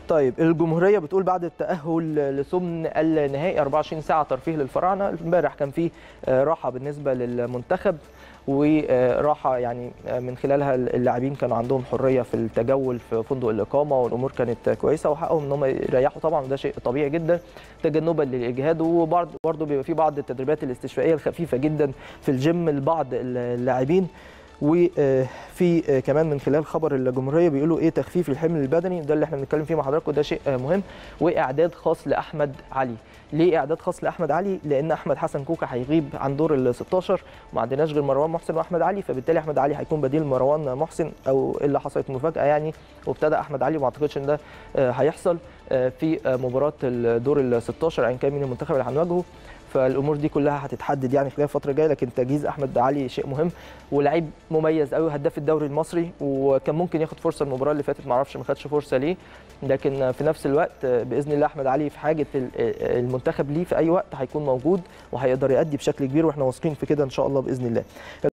طيب الجمهوريه بتقول بعد التاهل لثمن النهائي 24 ساعه ترفيه للفراعنه امبارح كان في آه، راحه بالنسبه للمنتخب وراحه يعني آه، من خلالها اللاعبين كانوا عندهم حريه في التجول في فندق الاقامه والامور كانت كويسه وحقهم ان هم يريحوا طبعا وده شيء طبيعي جدا تجنبا للاجهاد وبرضه بيبقى في بعض التدريبات الاستشفائيه الخفيفه جدا في الجيم لبعض اللاعبين وفي كمان من خلال خبر الجمهوريه بيقولوا ايه تخفيف الحمل البدني ده اللي احنا بنتكلم فيه مع حضراتكم ده شيء مهم واعداد خاص لاحمد علي ليه اعداد خاص لاحمد علي لان احمد حسن كوكا هيغيب عن دور ال 16 وما عندناش غير مروان محسن واحمد علي فبالتالي احمد علي هيكون بديل مروان محسن او الا حصلت مفاجاه يعني وابتدى احمد علي وما اعتقدش ان ده آه، هيحصل آه، في آه، مباراه الدور ال 16 ايا كان مين المنتخب اللي هنواجهه فالامور دي كلها هتتحدد يعني خلال الفتره الجايه لكن تجهيز احمد علي شيء مهم ولعيب مميز قوي هداف الدوري المصري وكان ممكن ياخد فرصه المباراه اللي فاتت ما اعرفش ما خدش فرصه ليه لكن في نفس الوقت باذن الله احمد علي في حاجه ال- المنتخب ليه في اي وقت هيكون موجود وهيقدر يأدي بشكل كبير واحنا واثقين في كده ان شاء الله باذن الله